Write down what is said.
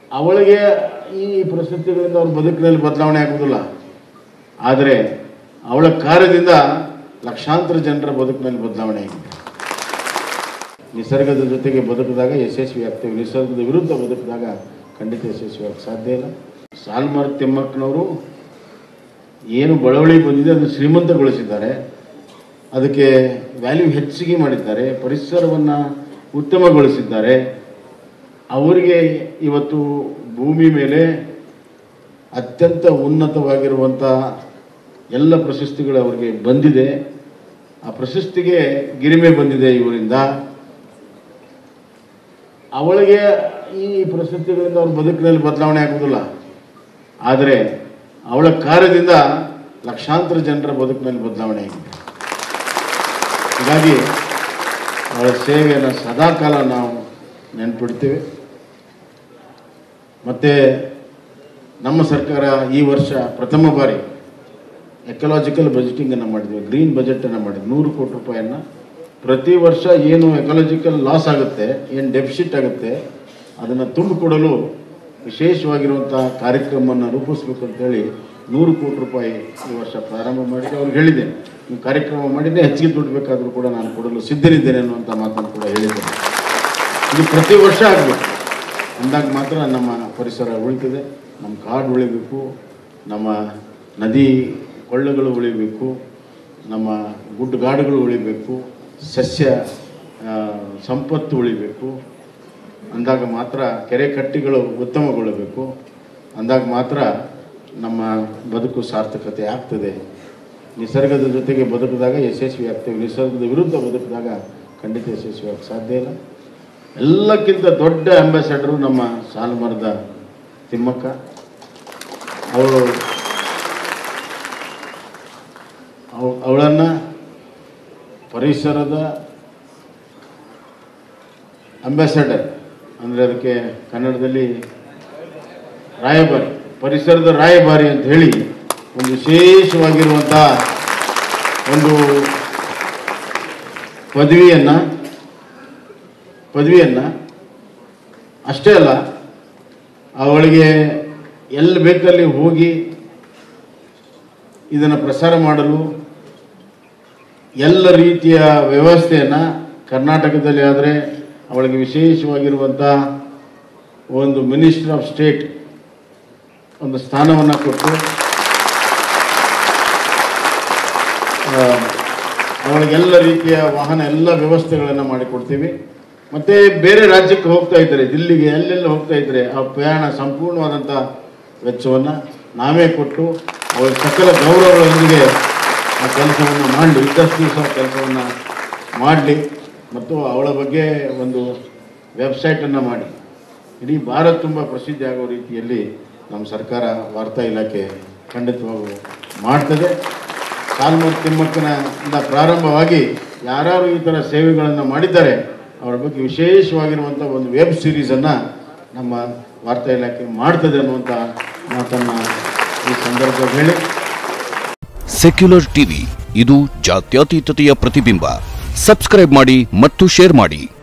ಅವಳಿಗೆ ಈ ಪರಿಸ್ಥಿತಿಗಳಿಂದ ಅವ್ರ ಬದುಕಿನಲ್ಲಿ ಬದಲಾವಣೆ ಆಗುವುದಿಲ್ಲ ಆದರೆ ಅವಳ ಕಾರ್ಯದಿಂದ ಲಕ್ಷಾಂತರ ಜನರ ಬದುಕಿನಲ್ಲಿ ಬದಲಾವಣೆ ಆಗಿದೆ ನಿಸರ್ಗದ ಜೊತೆಗೆ ಬದುಕಿದಾಗ ಯಶಸ್ವಿ ಆಗ್ತೇವೆ ನಿಸರ್ಗದ ವಿರುದ್ಧ ಬದುಕಿದಾಗ ಖಂಡಿತ ಯಶಸ್ವಿ ಆಗಕ್ಕೆ ಸಾಧ್ಯ ಇಲ್ಲ ಸಾಲ್ಮಾರ್ ತಿಮ್ಮಕ್ಕನವರು ಏನು ಬಳವಳಿ ಬಂದಿದೆ ಅದನ್ನು ಶ್ರೀಮಂತಗೊಳಿಸಿದ್ದಾರೆ ಅದಕ್ಕೆ ವ್ಯಾಲ್ಯೂ ಹೆಚ್ಚಿಗೆ ಮಾಡಿದ್ದಾರೆ ಪರಿಸರವನ್ನು ಉತ್ತಮಗೊಳಿಸಿದ್ದಾರೆ ಅವರಿಗೆ ಇವತ್ತು ಭೂಮಿ ಮೇಲೆ ಅತ್ಯಂತ ಉನ್ನತವಾಗಿರುವಂಥ ಎಲ್ಲ ಪ್ರಶಸ್ತಿಗಳು ಅವರಿಗೆ ಬಂದಿದೆ ಆ ಪ್ರಶಸ್ತಿಗೆ ಗಿರಿಮೆ ಬಂದಿದೆ ಇವರಿಂದ ಅವಳಿಗೆ ಈ ಪರಿಸ್ಥಿತಿಗಳಿಂದ ಅವ್ರ ಬದುಕಿನಲ್ಲಿ ಬದಲಾವಣೆ ಆಗುವುದಿಲ್ಲ ಆದರೆ ಅವಳ ಕಾರ್ಯದಿಂದ ಲಕ್ಷಾಂತರ ಜನರ ಬದುಕಿನಲ್ಲಿ ಬದಲಾವಣೆ ಆಗಿದೆ ಹೀಗಾಗಿ ಅವಳ ಸೇವೆಯನ್ನು ಸದಾಕಾಲ ನಾವು ನೆನ್ಪಿಡ್ತೇವೆ ಮತ್ತು ನಮ್ಮ ಸರ್ಕಾರ ಈ ವರ್ಷ ಪ್ರಥಮ ಬಾರಿ ಎಕಲಾಜಿಕಲ್ ಬಜೆಟಿಂಗನ್ನು ಮಾಡಿದ್ವಿ ಗ್ರೀನ್ ಬಜೆಟನ್ನು ಮಾಡಿದ್ವಿ ನೂರು ಕೋಟಿ ರೂಪಾಯಿಯನ್ನು ಪ್ರತಿ ವರ್ಷ ಏನು ಎಕಲಾಜಿಕಲ್ ಲಾಸ್ ಆಗುತ್ತೆ ಏನು ಡೆಫಿಸಿಟ್ ಆಗುತ್ತೆ ಅದನ್ನು ತುಂಬಿಕೊಡಲು ವಿಶೇಷವಾಗಿರುವಂಥ ಕಾರ್ಯಕ್ರಮವನ್ನು ರೂಪಿಸ್ಬೇಕು ಅಂತೇಳಿ ನೂರು ಕೋಟಿ ರೂಪಾಯಿ ಈ ವರ್ಷ ಪ್ರಾರಂಭ ಮಾಡಿದ್ದೆ ಅವ್ರಿಗೆ ಹೇಳಿದೆ ನೀವು ಕಾರ್ಯಕ್ರಮ ಮಾಡಿದ್ದೆ ಹೆಚ್ಚಿಗೆ ದುಡ್ಡು ಬೇಕಾದರೂ ಕೂಡ ನಾನು ಕೊಡಲು ಸಿದ್ಧನಿದ್ದೇನೆ ಅನ್ನುವಂಥ ಮಾತನ್ನು ಕೂಡ ಹೇಳಿದ್ದೇನೆ ಇದು ಪ್ರತಿ ವರ್ಷ ಆಗಬೇಕು ಅಂದಾಗ ಮಾತ್ರ ನಮ್ಮ ಪರಿಸರ ಉಳಿತದೆ ನಮ್ಮ ಕಾಡು ಉಳಿಬೇಕು ನಮ್ಮ ನದಿ ಕೊಳ್ಳಗಳು ಉಳಿಬೇಕು ನಮ್ಮ ಗುಡ್ಡಗಾಡುಗಳು ಉಳಿಬೇಕು ಸಸ್ಯ ಆ, ಸಂಪತ್ತು ಉಳಿಬೇಕು ಅಂದಾಗ ಮಾತ್ರ ಕೆರೆ ಕಟ್ಟಿಗಳು ಉತ್ತಮಗೊಳ್ಳಬೇಕು ಅಂದಾಗ ಮಾತ್ರ ನಮ್ಮ ಬದುಕು ಸಾರ್ಥಕತೆ ಆಗ್ತದೆ ನಿಸರ್ಗದ ಜೊತೆಗೆ ಬದುಕಿದಾಗ ಯಶಸ್ವಿ ಆಗ್ತೇವೆ ನಿಸರ್ಗದ ವಿರುದ್ಧ ಬದುಕಿದಾಗ ಖಂಡಿತ ಯಶಸ್ವಿ ಆಗಕ್ಕೆ ಸಾಧ್ಯ ಇಲ್ಲ ಎಲ್ಲಕ್ಕಿಂತ ದೊಡ್ಡ ಅಂಬಾಸಡರು ನಮ್ಮ ಸಾಲುಮರದ ತಿಮ್ಮಕ್ಕ ಅವಳು ಅವಳನ್ನು ಪರಿಸರದ ಅಂಬಾಸಡರ್ ಅಂದರೆ ಅದಕ್ಕೆ ಕನ್ನಡದಲ್ಲಿ ರಾಯಭಾರಿ ಪರಿಸರದ ರಾಯಭಾರಿ ಅಂತ ಹೇಳಿ ಒಂದು ವಿಶೇಷವಾಗಿರುವಂಥ ಒಂದು ಪದವಿಯನ್ನು ಪದವಿಯನ್ನು ಅಷ್ಟೇ ಅಲ್ಲ ಅವಳಿಗೆ ಎಲ್ಲಿ ಬೇಕಲ್ಲಿ ಹೋಗಿ ಇದನ್ನು ಪ್ರಸಾರ ಮಾಡಲು ಎಲ್ಲ ರೀತಿಯ ವ್ಯವಸ್ಥೆಯನ್ನು ಕರ್ನಾಟಕದಲ್ಲಿ ಆದರೆ ಅವಳಿಗೆ ವಿಶೇಷವಾಗಿರುವಂಥ ಒಂದು ಮಿನಿಸ್ಟರ್ ಆಫ್ ಸ್ಟೇಟ್ ಒಂದು ಸ್ಥಾನವನ್ನು ಕೊಟ್ಟು ಆ, ಅವಳಿಗೆಲ್ಲ ರೀತಿಯ ವಾಹನ ಎಲ್ಲ ವ್ಯವಸ್ಥೆಗಳನ್ನು ಮಾಡಿಕೊಡ್ತೀವಿ ಮತ್ತು ಬೇರೆ ರಾಜ್ಯಕ್ಕೆ ಹೋಗ್ತಾ ಇದ್ದಾರೆ ದಿಲ್ಲಿಗೆ ಎಲ್ಲೆಲ್ಲ ಹೋಗ್ತಾ ಇದ್ದಾರೆ ಆ ಪ್ರಯಾಣ ಸಂಪೂರ್ಣವಾದಂಥ ವೆಚ್ಚವನ್ನು ನಾವೇ ಕೊಟ್ಟು ಅವಳ ಸಕಲ ಗೌರವಗಳೊಂದಿಗೆ ಆ ಕೆಲಸವನ್ನು ಮಾಡಲಿ ಇದ್ದಷ್ಟು ದಿವಸ ಕೆಲಸವನ್ನು ಮಾಡಲಿ ಮತ್ತು ಅವಳ ಬಗ್ಗೆ ಒಂದು ವೆಬ್ಸೈಟನ್ನು ಮಾಡಿ ಇಡೀ ಭಾರತ ತುಂಬ ಪ್ರಸಿದ್ಧಿ ಆಗೋ ರೀತಿಯಲ್ಲಿ ನಮ್ಮ ಸರ್ಕಾರ ವಾರ್ತಾ ಇಲಾಖೆ ಖಂಡಿತವಾಗೂ ಮಾಡ್ತದೆ ಸಾಲ್ಮೂರ್ ತಿಮ್ಮಕ್ಕನ ಇಂದ ಪ್ರಾರಂಭವಾಗಿ ಯಾರ್ಯಾರು ಈ ಥರ ಸೇವೆಗಳನ್ನು ಮಾಡಿದ್ದಾರೆ ಅವರ ಬಗ್ಗೆ ವಿಶೇಷವಾಗಿರುವಂಥ ಒಂದು ವೆಬ್ ಸೀರೀಸನ್ನು ನಮ್ಮ ವಾರ್ತಾ ಇಲಾಖೆ ಮಾಡ್ತದೆ ಅನ್ನುವಂಥ ಮಾತನ್ನು ಈ ಸಂದರ್ಭದಲ್ಲಿ ಹೇಳಿ ಸೆಕ್ಯುಲರ್ ಟಿವಿ ಇದು ಜಾತ್ಯತೀತತೆಯ ಪ್ರತಿಬಿಂಬ ಸಬ್ಸ್ಕ್ರೈಬ್ ಮಾಡಿ ಮತ್ತು ಶೇರ್ ಮಾಡಿ